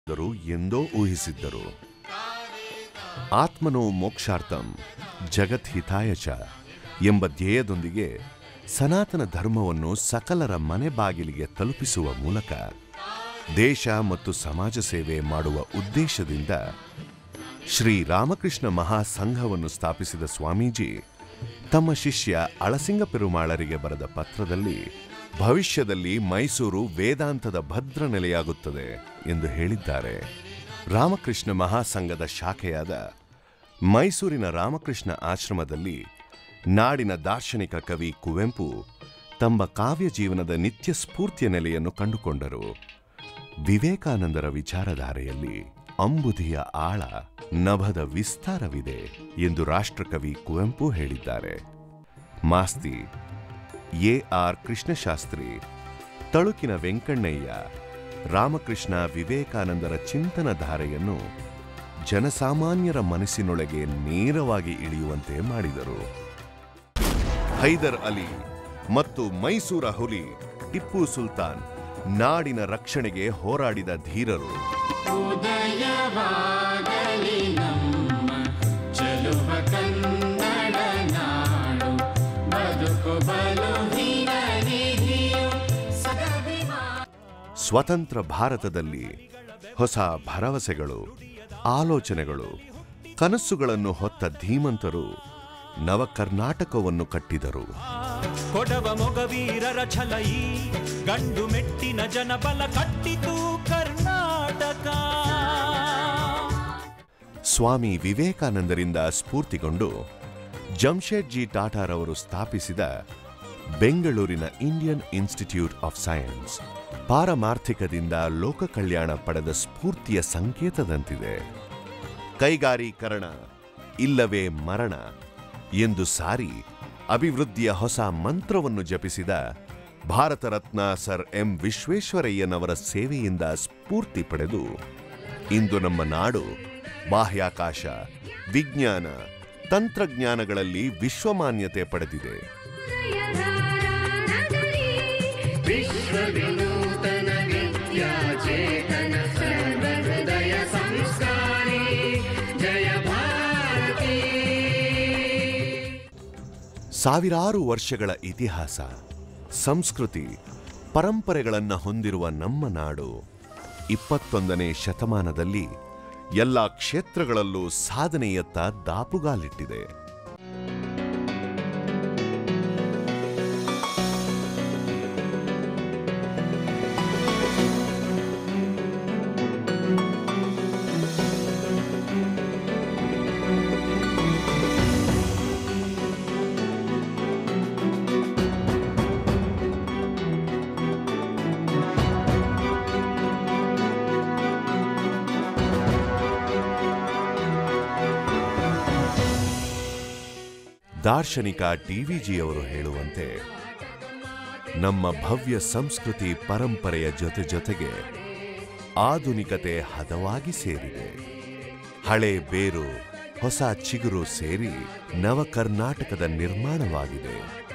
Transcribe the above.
ದರು ಎಂದೋ ಊಹಿಸಿದ್ದರು ಆತ್ಮನೋ ಮೋಕ್ಷಾರ್ಥಂ ಜಗತ್ ಹಿತಾಯ ಚ ಎಂಬ ಧ್ಯೇಯದೊಂದಿಗೆ ಸನಾತನ ಧರ್ಮವನ್ನು ಸಕಲರ ಮನೆ ಬಾಗಿಲಿಗೆ ತಲುಪಿಸುವ ಮೂಲಕ ದೇಶ ಮತ್ತು ಸಮಾಜ ಸೇವೆ ಮಾಡುವ ಉದ್ದೇಶದಿಂದ ಶ್ರೀ ರಾಮಕೃಷ್ಣ ಮಹಾಸಂಘವನ್ನು ಸ್ಥಾಪಿಸಿದ ಸ್ವಾಮೀಜಿ ತಮ್ಮ ಶಿಷ್ಯ ಅಳಸಿಂಗ ಪೆರುಮಾಳರಿಗೆ ಬರೆದ ಪತ್ರದಲ್ಲಿ ಭವಿಷ್ಯದಲ್ಲಿ ಮೈಸೂರು ವೇದಾಂತದ ಭದ್ರ ನೆಲೆಯಾಗುತ್ತದೆ ಎಂದು ಹೇಳಿದ್ದಾರೆ ರಾಮಕೃಷ್ಣ ಮಹಾಸಂಘದ ಶಾಖೆಯಾದ ಮೈಸೂರಿನ ರಾಮಕೃಷ್ಣ ಆಶ್ರಮದಲ್ಲಿ ನಾಡಿನ ದಾರ್ಶನಿಕ ಕವಿ ಕುವೆಂಪು ತಮ್ಮ ಕಾವ್ಯ ಜೀವನದ ನಿತ್ಯ ಸ್ಫೂರ್ತಿಯ ನೆಲೆಯನ್ನು ಕಂಡುಕೊಂಡರು ವಿವೇಕಾನಂದರ ವಿಚಾರಧಾರೆಯಲ್ಲಿ ಅಂಬುದಿಯ ಆಳ ನಭದ ವಿಸ್ತಾರವಿದೆ ಎಂದು ರಾಷ್ಟ್ರಕವಿ ಕುವೆಂಪು ಹೇಳಿದ್ದಾರೆ ಮಾಸ್ತಿ ಎ ಆರ್ ಕೃಷ್ಣಶಾಸ್ತ್ರಿ ತಳುಕಿನ ವೆಂಕಣ್ಣಯ್ಯ ರಾಮಕೃಷ್ಣ ವಿವೇಕಾನಂದರ ಚಿಂತನ ಧಾರೆಯನ್ನು ಜನಸಾಮಾನ್ಯರ ಮನಸ್ಸಿನೊಳಗೆ ನೇರವಾಗಿ ಇಳಿಯುವಂತೆ ಮಾಡಿದರು ಹೈದರ್ ಅಲಿ ಮತ್ತು ಮೈಸೂರ ಹುಲಿ ಟಿಪ್ಪು ಸುಲ್ತಾನ್ ನಾಡಿನ ರಕ್ಷಣೆಗೆ ಹೋರಾಡಿದ ಧೀರರು ಉದಯವಾಗಲಿ ನಮ್ಮ ಚೆಲುವ ಕನ್ನಡ ನಾಡು ಬದುಕು ಬಲು ಹಿರಿಯು ಸದಭಿಮಾನ ಸ್ವತಂತ್ರ ಭಾರತದಲ್ಲಿ ಹೊಸ ಭರವಸೆಗಳು ಆಲೋಚನೆಗಳು ಕನಸುಗಳನ್ನು ಹೊತ್ತ ಧೀಮಂತರು ನವ ಕರ್ನಾಟಕವನ್ನು ಕಟ್ಟಿದರು ಕೊಡವ ಮೊಗವೀರರ ಛಲ ಈ ಗಂಡು ಮೆಟ್ಟಿನ ಜನಬಲ ಕಟ್ಟಿತು ಕರ್ನಾಟಕ ಸ್ವಾಮಿ ವಿವೇಕಾನಂದರಿಂದ ಸ್ಫೂರ್ತಿಗೊಂಡು ಜಮ್ಶೆಡ್ಜಿ ಟಾಟಾರವರು ಸ್ಥಾಪಿಸಿದ ಬೆಂಗಳೂರಿನ ಇಂಡಿಯನ್ ಇನ್ಸ್ಟಿಟ್ಯೂಟ್ ಆಫ್ ಸೈನ್ಸ್ ಪಾರಮಾರ್ಥಿಕದಿಂದ ಲೋಕ ಕಲ್ಯಾಣ ಪಡೆದ ಸ್ಫೂರ್ತಿಯ ಸಂಕೇತದಂತಿದೆ ಕೈಗಾರೀಕರಣ ಇಲ್ಲವೇ ಮರಣ ಎಂದು ಸಾರಿ ಅಭಿವೃದ್ಧಿಯ ಹೊಸ ಮಂತ್ರವನ್ನು ಜಪಿಸಿದ ಭಾರತ ರತ್ನ ಸರ್ ಎಂ ವಿಶ್ವೇಶ್ವರಯ್ಯನವರ ಸೇವೆಯಿಂದ ಸ್ಫೂರ್ತಿ ಪಡೆದು ಇಂದು ನಮ್ಮ ನಾಡು ಬಾಹ್ಯಾಕಾಶ ವಿಜ್ಞಾನ ತಂತ್ರಜ್ಞಾನಗಳಲ್ಲಿ ವಿಶ್ವಮಾನ್ಯತೆ ಪಡೆದಿದೆ ವಿಶ್ವವಿನೂತನ ವಿದ್ಯಾಚೇತನ ಸರ್ವಹೃದಯ ಸಂಸ್ಕಾರಿ ಜಯ ಭಾರತಿ ಸಾವಿರಾರು ವರ್ಷಗಳ ಇತಿಹಾಸ ಸಂಸ್ಕೃತಿ ಪರಂಪರೆಗಳನ್ನು ಹೊಂದಿರುವ ನಮ್ಮ ನಾಡು ಇಪ್ಪತ್ತೊಂದನೇ ಶತಮಾನದಲ್ಲಿ ಎಲ್ಲ ಕ್ಷೇತ್ರಗಳಲ್ಲೂ ಸಾಧನೆಯತ್ತ ದಾಪುಗಾಲಿಟ್ಟಿದೆ ದಾರ್ಶನಿಕ ಡಿವಿಜಿಯವರು ಹೇಳುವಂತೆ ನಮ್ಮ ಭವ್ಯ ಸಂಸ್ಕೃತಿ ಪರಂಪರೆಯ ಜೊತೆ ಜೊತೆಗೆ ಆಧುನಿಕತೆ ಹದವಾಗಿ ಸೇರಿದೆ ಹಳೆ ಬೇರು ಹೊಸ ಚಿಗುರು ಸೇರಿ ನವ ಕರ್ನಾಟಕದ ನಿರ್ಮಾಣವಾಗಿದೆ